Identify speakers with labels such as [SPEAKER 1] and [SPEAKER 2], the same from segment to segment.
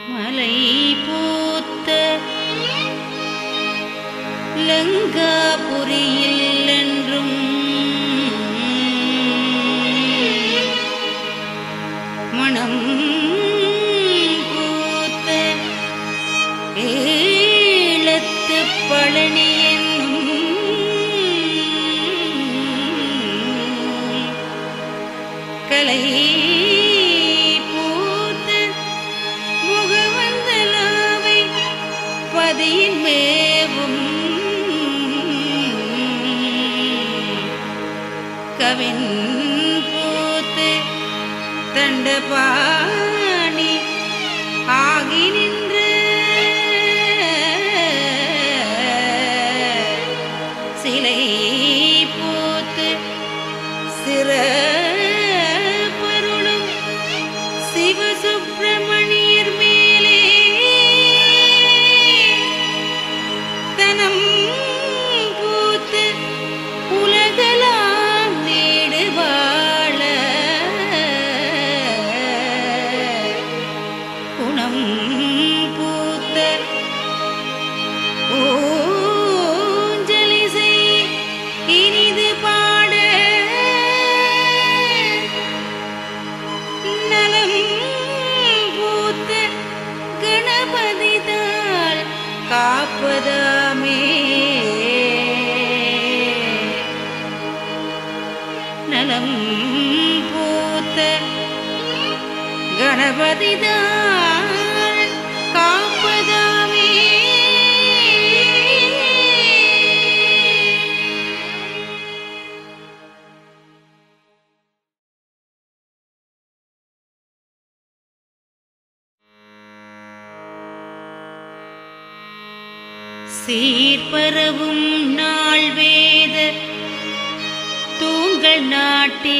[SPEAKER 1] மலை பூத்த லங்காபுரியில் என்றும் மணம் பூத்த ஏலத்து பழனி என்னும் கலை பூத்த முகவந்தலாவை பதியின் மேவும் கவின் பூத்து தண்டபாணி ஆகி நின்று சிலை பூத்து சிற பருளும் சிவசுப்பிரமணியர் மேலே தனம் பூத்து உலகலாம் நீடு வாழ குணம் பூத்த ஊஞ்சலிசை இனிது பாட நலம் பூத்த கணபதிதால் காப்பதாமே நலம் பூத்த கணபதிதால் காப்பதாமே சீர்பரவும் நாள் வேத தூங்கள் நாட்டே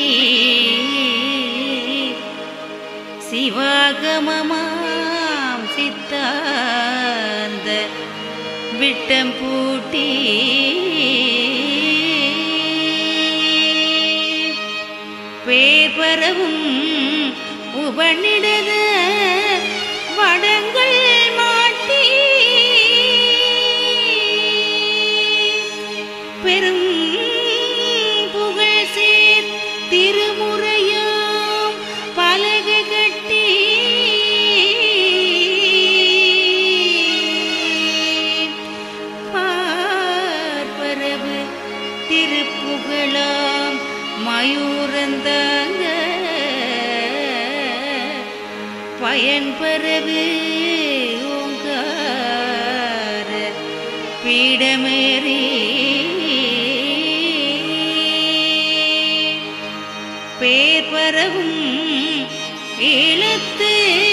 [SPEAKER 1] சிவாகமமாம் சித்தாந்த விட்டம் பூட்டி பேர்பரவும் உபநிடத வடங்கள் மாட்டி பெரும் புகழ் சேர் திருமுறையாம் பலக கட்டி பார்ப்பரவு திருப்புகழாம் மயூரந்தாங்க பயன்பெறவு ஓங்கார பீடமேறி பேர் பரவும் ஈழத்து